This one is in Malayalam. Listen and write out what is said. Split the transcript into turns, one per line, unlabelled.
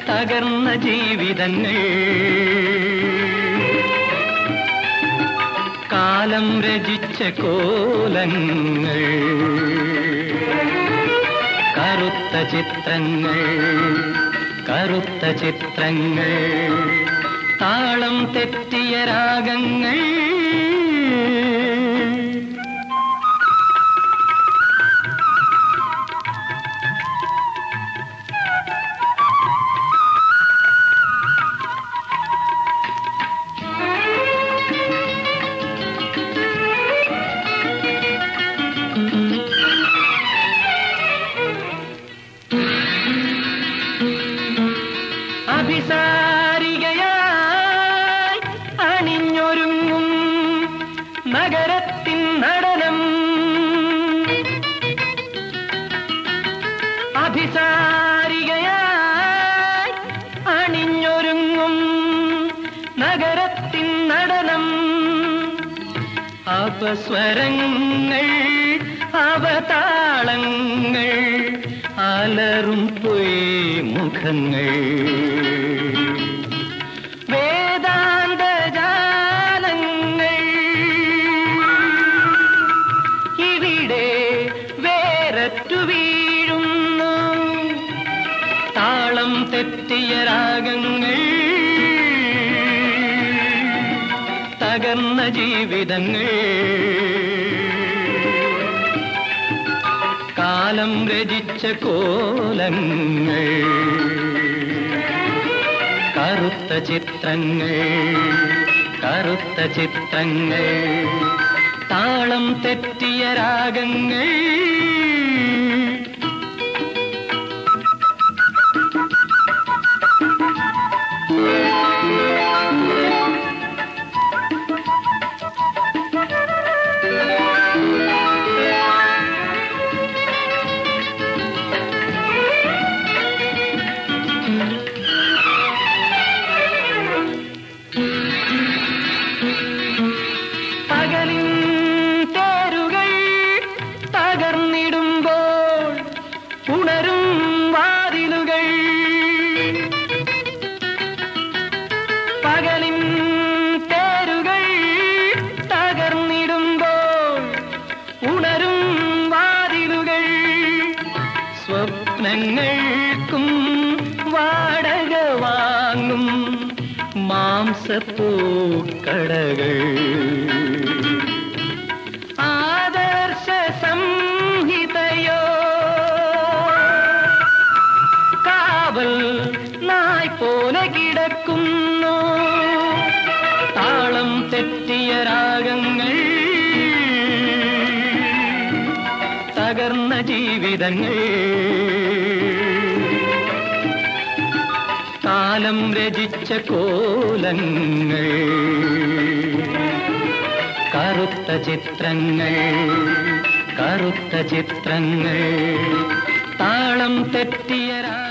തകർന്ന ജീവിതങ്ങൾ കാലം രചിച്ച കോലങ്ങൾ കറുത്ത ചിത്രങ്ങൾ കറുത്ത ചിത്രങ്ങൾ താളം തെറ്റിയ രാഗങ്ങൾ അഭിസാരികയായി അണിഞ്ഞൊരുങ്ങും നഗരത്തിൻ നടനം അഭിസാരികയായി അണിഞ്ഞൊരുങ്ങും നഗരത്തിൻ നടനം അപസ്വരങ്ങൾ അവതാളങ്ങൾ അലറും പൊയ് മുഖങ്ങൾ വേദാന്ത ജാലങ്ങൾ ഇവിടെ വേരറ്റു വീഴുന്നു താളം തെറ്റിയ രാഗങ്ങൾ തകർന്ന ജീവിതങ്ങൾ കാലം രചിച്ച കോലങ്ങൾ കറുത്ത ചിത്രങ്ങൾ കറുത്ത ചിത്രങ്ങൾ താളം തെറ്റിയ രാഗങ്ങൾ പകലിൻ തേരുകൾ തകർന്നിടുമ്പോൾ ഉണരും വാതിലുകൾ പകലിൻ തേരുകൾ തകർന്നിടുമ്പോൾ ഉണരും വാതിലുകൾ സ്വപ്നങ്ങൾക്കും വാടക വാങ്ങും മാംസപ്പൂക്കടകൾ ആദർശ സംഹിതയോ കാവൽ നായ് പോലെ കിടക്കുന്നു താളം തെറ്റിയ രാഗങ്ങൾ തകർന്ന ജീവിതങ്ങൾ കാലം രചിച്ച കോലങ്ങൾ കറുത്ത ചിത്രങ്ങൾ കറുത്ത ചിത്രങ്ങൾ താളം തെറ്റിയ രാ